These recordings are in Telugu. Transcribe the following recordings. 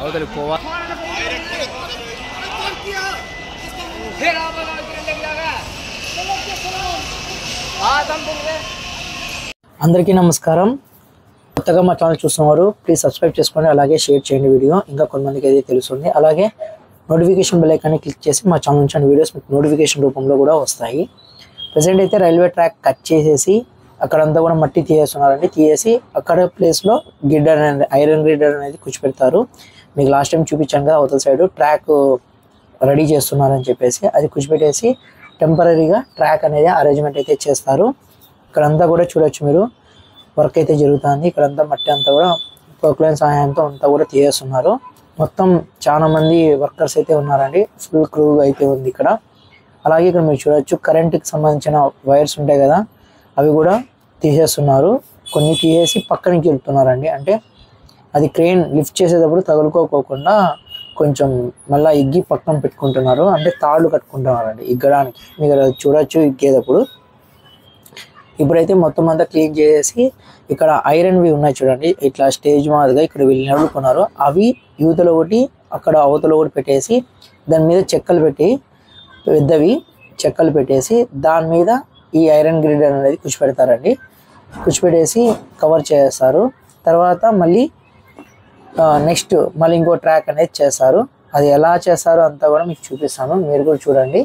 అవతలి పోవాలి అందరికీ నమస్కారం కొత్తగా మా ఛానల్ చూస్తున్నవారు ప్లీజ్ సబ్స్క్రైబ్ చేసుకోండి అలాగే షేర్ చేయండి వీడియో ఇంకా కొంతమందికి అయితే తెలుస్తుంది అలాగే నోటిఫికేషన్ బెల్ ఐకాన్ని క్లిక్ చేసి మా ఛానల్ నుంచి వీడియోస్ మీకు నోటిఫికేషన్ రూపంలో కూడా వస్తాయి ప్రజెంట్ అయితే రైల్వే ట్రాక్ కట్ చేసేసి అక్కడంతా కూడా మట్టి తీసేస్తున్నారండి తీసేసి అక్కడ ప్లేస్లో గిడ్డర్ అనేది ఐరన్ గిడ్డర్ అనేది కూర్చోపెడతారు మీకు లాస్ట్ టైం చూపించాను కదా అవతల సైడ్ ట్రాక్ రెడీ చేస్తున్నారని చెప్పేసి అది కూర్చోపెట్టేసి టెంపరీగా ట్రాక్ అనేది అరేంజ్మెంట్ అయితే చేస్తారు ఇక్కడంతా కూడా చూడొచ్చు మీరు వర్క్ అయితే జరుగుతుంది ఇక్కడంతా మట్టి అంతా కూడా ప్రొక్లైన్ సహాయంతో అంతా కూడా తీసేస్తున్నారు మొత్తం చాలా మంది వర్కర్స్ అయితే ఉన్నారండి ఫుల్ క్రూ అయితే ఉంది ఇక్కడ అలాగే ఇక్కడ మీరు చూడొచ్చు కరెంట్కి సంబంధించిన వైర్స్ ఉంటాయి కదా అవి కూడా తీసేస్తున్నారు కొన్ని తీసేసి పక్కనికి వెళ్తున్నారండి అంటే అది క్రెయిన్ లిఫ్ట్ చేసేటప్పుడు తగులుకోకోకుండా కొంచెం మళ్ళీ ఇగ్గి పక్కన పెట్టుకుంటున్నారు అంటే తాళ్ళు కట్టుకుంటున్నారండి ఇగ్గడానికి మీరు అది చూడొచ్చు ఇగ్గేటప్పుడు ఇప్పుడైతే మొత్తం అంతా క్లీన్ చేసేసి ఇక్కడ ఐరన్వి ఉన్నాయి చూడండి ఇట్లా స్టేజ్ మాదిరిగా ఇక్కడ వీళ్ళు నిలబడుకున్నారు అవి యువతలో ఒకటి అక్కడ అవతల ఒకటి పెట్టేసి దాని మీద చెక్కలు పెట్టి పెద్దవి చెక్కలు పెట్టేసి దాని మీద ఈ ఐరన్ గ్రిడర్ అనేది కూర్చోపెడతారండి కూర్చోపెట్టేసి కవర్ చేస్తారు తర్వాత మళ్ళీ నెక్స్ట్ మళ్ళీ ఇంకో ట్రాక్ అనేది చేస్తారు అది ఎలా చేస్తారో అంతా కూడా మీకు చూపిస్తాను మీరు కూడా చూడండి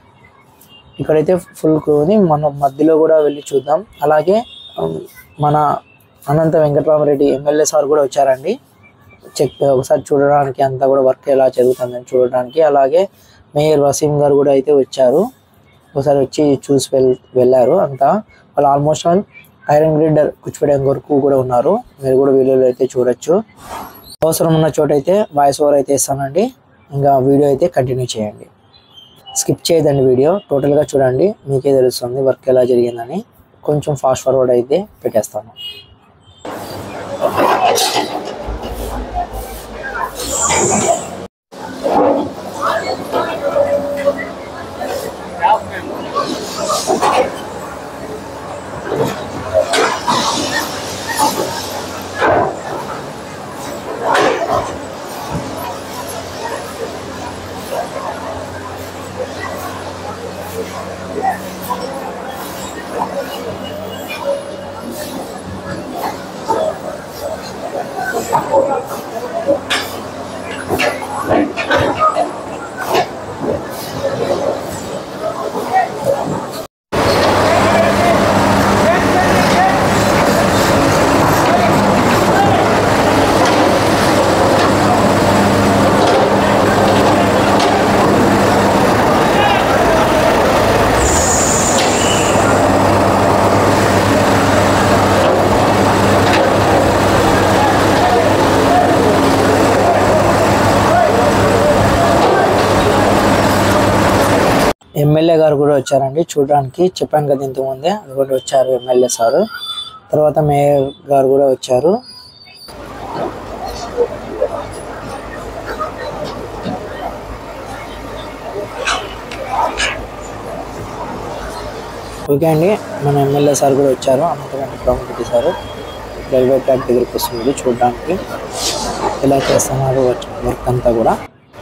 ఇక్కడైతే ఫుల్ క్రూని మనం మధ్యలో కూడా వెళ్ళి చూద్దాం అలాగే ఉమ్, మన అనంత వెంకటరామరెడ్డి ఎమ్మెల్యే సార్ కూడా వచ్చారండి చెక్ ఒకసారి చూడడానికి అంతా కూడా వర్క్ ఎలా జరుగుతుందని చూడడానికి అలాగే మేయర్ వసీం గారు కూడా అయితే వచ్చారు ఒకసారి వచ్చి చూసి వెల్ వెళ్ళారు అంతా వాళ్ళు ఆల్మోస్ట్ ఆల్ ఐరన్ గ్రిడర్ కూర్చోడానికి వరకు కూడా ఉన్నారు మీరు కూడా వీడియోలో అయితే చూడొచ్చు అవసరం ఉన్న చోట అయితే వాయిస్ ఓవర్ అయితే ఇస్తానండి ఇంకా వీడియో అయితే కంటిన్యూ చేయండి స్కిప్ చేయదండి వీడియో టోటల్గా చూడండి మీకే తెలుస్తుంది వర్క్ ఎలా జరిగిందని కొంచెం ఫాస్ట్ ఫార్వర్డ్ అయితే పెట్టేస్తాను ఎమ్మెల్యే గారు కూడా వచ్చారండి చూడడానికి చెప్పాను కదా ఇంతకుముందే అది కూడా వచ్చారు ఎమ్మెల్యే సారు తర్వాత మేయర్ గారు కూడా వచ్చారు ఓకే అండి మన ఎమ్మెల్యే సార్ కూడా వచ్చారు అనంతమైన ప్రాముఖ్యత సార్ రైల్వే ట్రాక్ దగ్గరికి వస్తుంది చూడడానికి ఎలా చేస్తున్నారు వర్క్ అంతా కూడా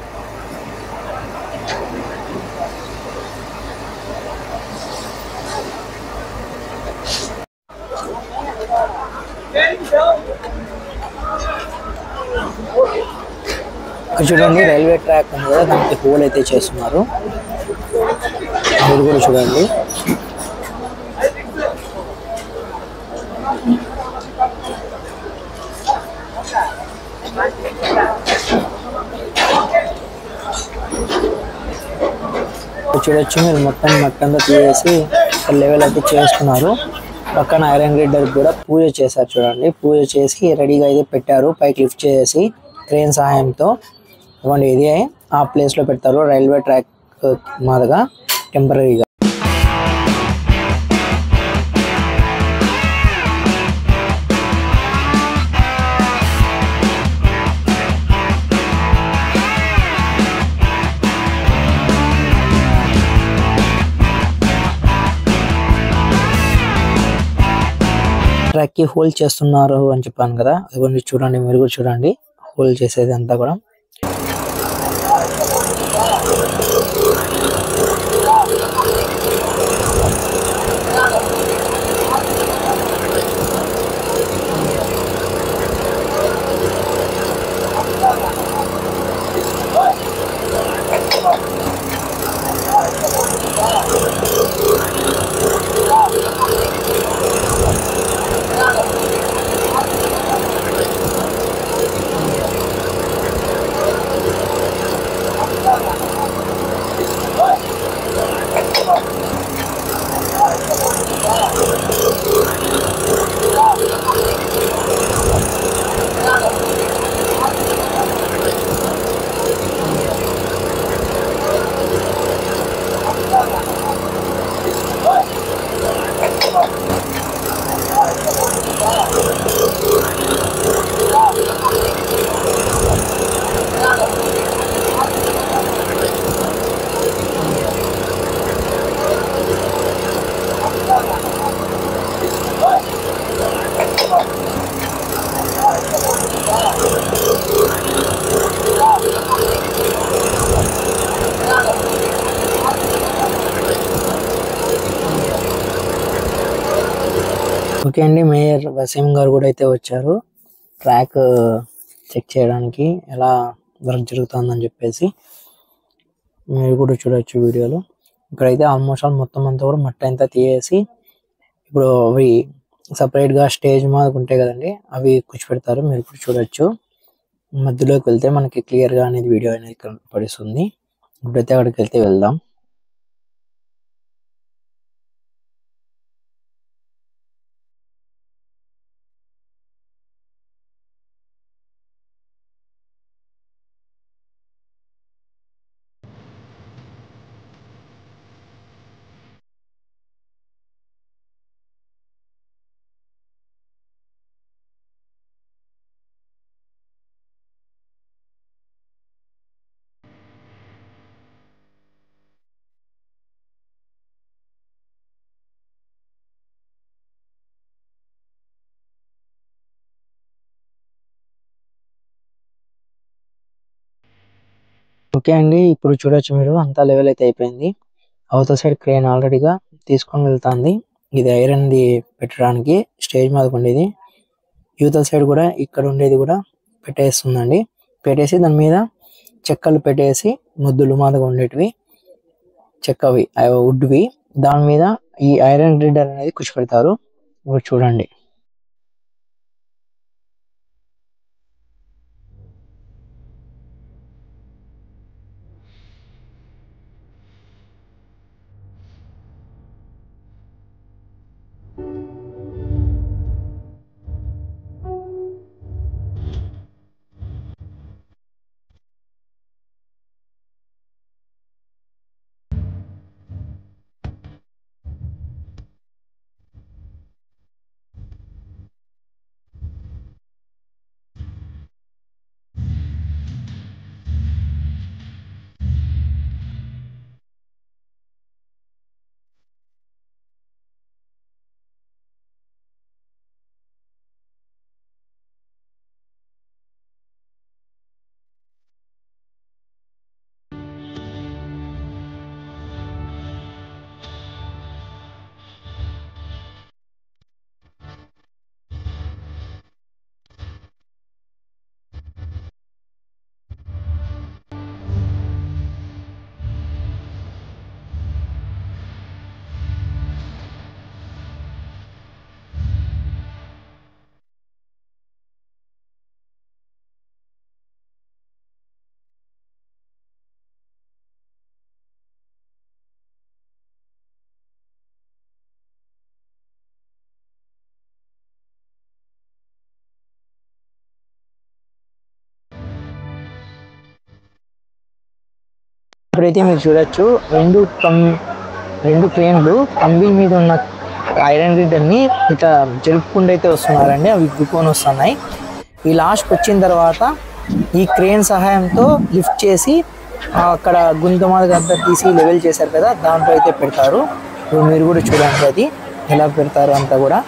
ఇక్కడ చూడండి రైల్వే ట్రాక్ ఉంది కదా దానికి హోల్ అయితే చేస్తున్నారు మీరు కూడా చూడండి ఇక్కడ చూడొచ్చు మీరు మొత్తం మట్టంతా తీసేసి లెవెల్ అయితే చేసుకున్నారు పక్కన ఐరన్ గ్రిడ్డర్ కూడా పూజ చేశారు చూడండి పూజ చేసి రెడీగా అయితే పెట్టారు పైకి లిఫ్ట్ చేసి క్రేన్ సహాయంతో ఇవ్వండి ఇది ఆ ప్లేస్ లో పెడతారు రైల్వే ట్రాక్ మాదిగా టెంపరీగా ట్రాక్ కి హోల్ చేస్తున్నారు అని చెప్పాను కదా అదిగోండి చూడండి మీరు కూడా చూడండి హోల్ చేసేది అంతా కూడా ఓకే అండి మేయర్ వసీం గారు కూడా అయితే వచ్చారు ట్రాక్ చెక్ చేయడానికి ఎలా వర్క్ జరుగుతుందని చెప్పేసి మీరు కూడా చూడొచ్చు వీడియోలో ఇక్కడైతే ఆల్మోస్ట్ ఆల్ మొత్తం అంతా కూడా మట్టి అంతా తీసేసి ఇప్పుడు అవి separate గా స్టేజ్ మాదిరి ఉంటాయి కదండి అవి కూర్చోపెడతారు మీరు కూడా చూడొచ్చు మధ్యలోకి వెళ్తే మనకి క్లియర్ గా అనేది వీడియో అనేది కనపడిస్తుంది ఇప్పుడైతే అక్కడికి వెళ్తే వెళ్దాం ఓకే అండి ఇప్పుడు చూడొచ్చు మీరు అంతా లెవెల్ అయితే అయిపోయింది అవతల సైడ్ క్రేన్ ఆల్రెడీగా తీసుకొని వెళ్తాంది ఇది ఐరన్ ది పెట్టడానికి స్టేజ్ మీద ఉండేది యువతల సైడ్ కూడా ఇక్కడ ఉండేది కూడా పెట్టేస్తుందండి పెట్టేసి దాని మీద చెక్కలు పెట్టేసి ముద్దులు మాదిరిగా ఉండేటివి చెక్కవి వుడ్వి దాని మీద ఈ ఐరన్ రీడర్ అనేది కూర్చోపెడతారు ఇప్పుడు చూడండి ఇప్పుడైతే మీరు చూడొచ్చు రెండు కం రెండు క్రేన్లు కంబి మీద ఉన్న ఐరన్ రీడర్ ని ఇట్లా జరుపుకుంటూ అయితే వస్తున్నారండి అవి గుక్కొని వస్తున్నాయి ఈ లాస్ట్ వచ్చిన తర్వాత ఈ క్రేన్ సహాయంతో లిఫ్ట్ చేసి ఆ అక్కడ గుంత మాదిరి అంతా తీసి లెవెల్ చేశారు కదా దాంట్లో అయితే పెడతారు ఇప్పుడు మీరు కూడా చూడండి అది ఎలా పెడతారు అంతా కూడా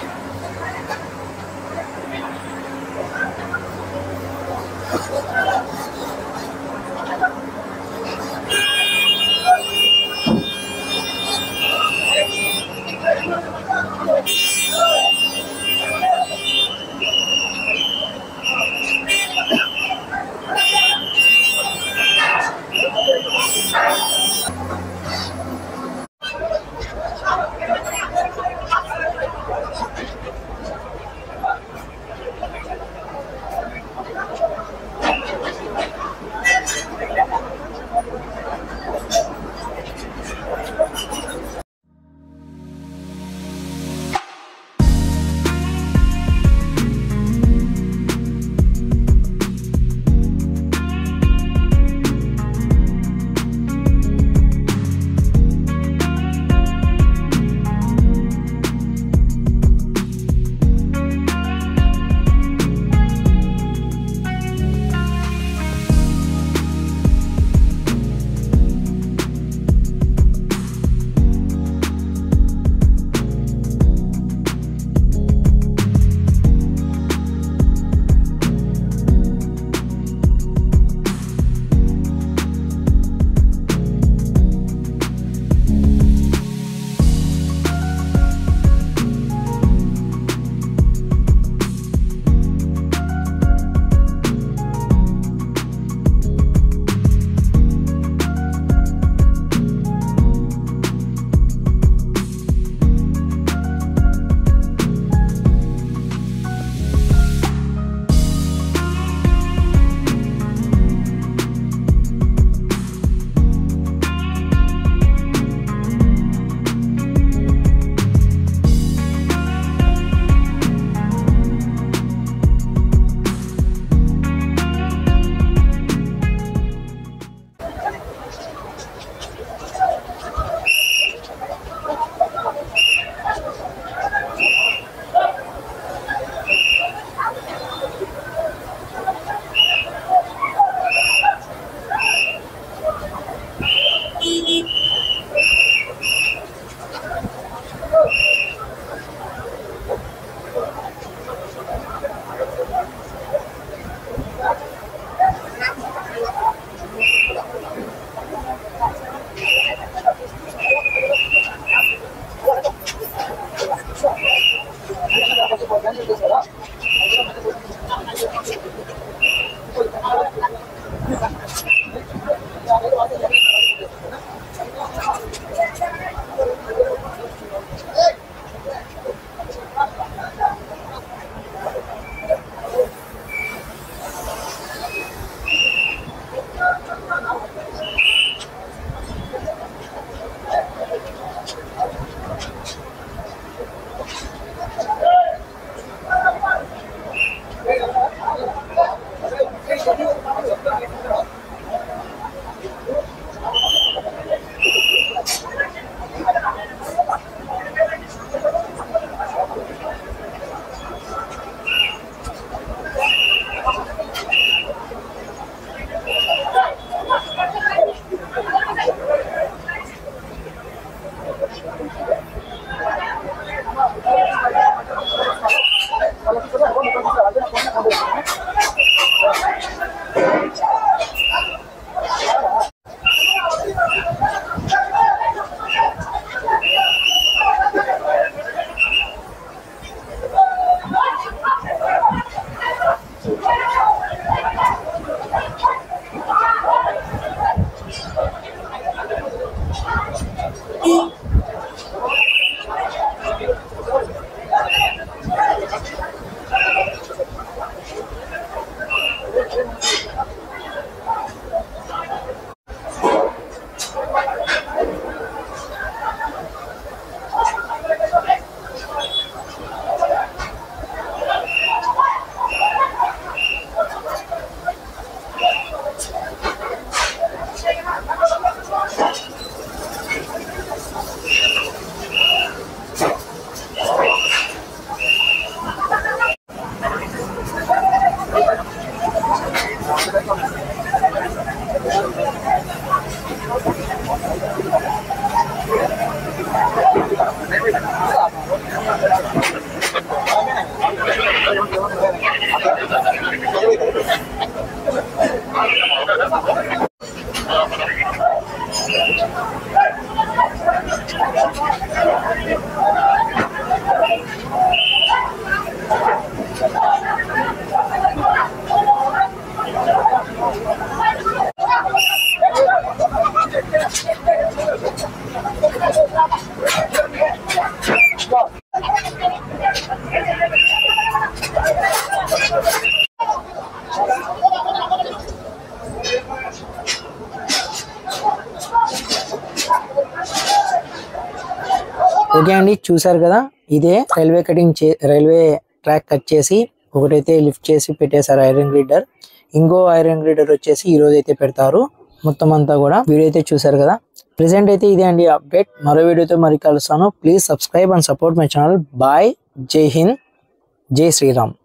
ఓకే అండి చూసారు కదా ఇదే రైల్వే కటింగ్ చే రైల్వే ట్రాక్ కట్ చేసి ఒకటైతే లిఫ్ట్ చేసి పెట్టేశారు ఐరన్ గ్రీడర్ ఇంకో ఐరన్ గ్రీడర్ వచ్చేసి ఈ రోజు అయితే పెడతారు మొత్తం అంతా కూడా వీడియో అయితే చూసారు కదా ప్రెసెంట్ అయితే ఇదే అండి అప్డేట్ మరో వీడియోతో మరి కలుస్తాను please subscribe and support my channel bye జై హింద్ జై శ్రీరామ్